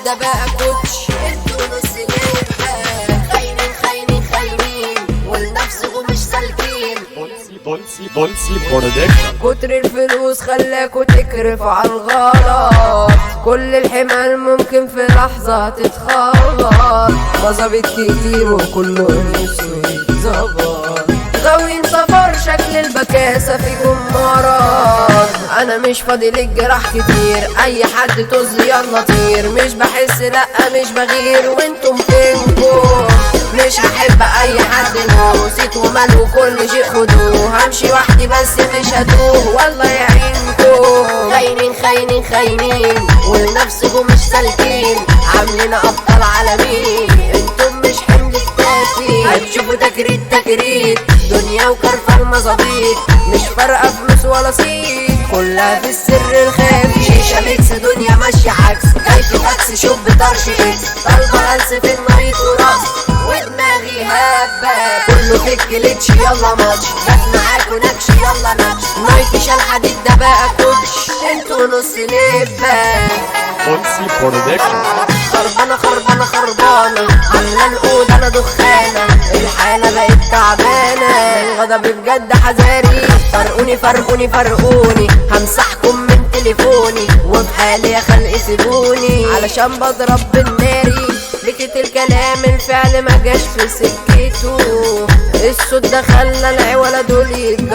ده بقى كوتش انتوا نص لعبة خاينين خاينين خاينين والنفسكم مش سالكين Dolce, Dolce, Dolce Production. كتر الفلوس خلاكوا تكرفوا على الغلط كل الحمال ممكن في لحظة تتخبط مظابط كتير وكله نفسه يتظبط غاويين سفر شكل البكاسة فيكم مرض انا مش فاضي للجراح كتير اي حد طز يلا طير مش بحس لا مش بغير وانتم فينكم مش هحب اي حد نسيت ومال وكل شيء خدوه همشي وحدي بس مش هتوه والله يعينكم خاينين خاينين خاينين ولنفسكم مش سالكين عاملين ابطال عالمين انتم مش حمل كتافي هتشوفوا تكريت تكريت دنيا وكرفة المظابيط مش فارقة فلوس ولا صيت كلها في السر الخافي شيشة ميكس دنيا ماشية عكس كيف تاكس شوف بطرش اكس طالبة هلس في المريض ورقص ودماغي هبة كله في الكليتش يلا ماتش بس معاكوا نكش يلا نكش نايتي شال حديد ده بقى كوتش انتوا نص لبة Dolce Production. خربانة خربانة خربانة عاملة الأوضة أنا دخانة الحالة بقت تعبانة الغضب بجد حذاري فرقوني فرقوني فرقوني همسحكم من تليفوني وفي حالي يا خلق سيبوني علشان بضرب بالناري لكت الكلام الفعل ما جاش في سكته الصوت ده خلى العوالة دول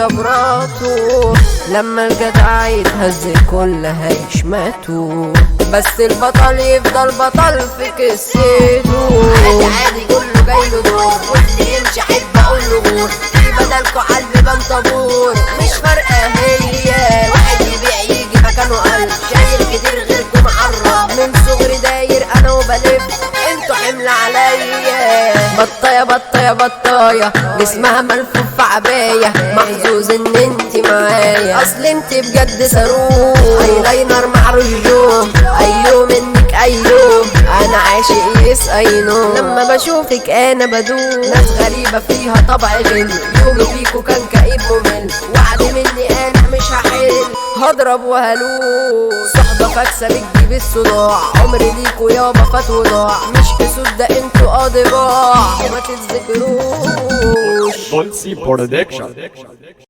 يتجبراتوا لما الجدع يتهز الكل هيشمتوا بس البطل يفضل بطل في قصته عادي عادي كله جاي له دور واللي يمشي احب اقول له غور في بدلكوا على البيبان طابور مش فارقه هي واحد يبيع يجي مكانه قلب شايل كتير غيركم معرب من صغري داير انا وبلف انتوا حمل عليا بطايه بطايه بطايه جسمها ملفوف في عبايه محظوظ ان انت معايا اصل انت بجد صاروخ ايلاينر مع رجوم ايوه منك ايوه انا عاشق يس اينو لما بشوفك انا بدوم ناس غريبه فيها طبع غل يومي فيكو كان كئيب ممل وعد مني انا مش هحل هضرب وهلوس صحبة فاكسة بتجيب الصداع عمري ليكو يابا فات وضاع مش كسود ده انتوا اضباع ما تتذكروش Dolce Production.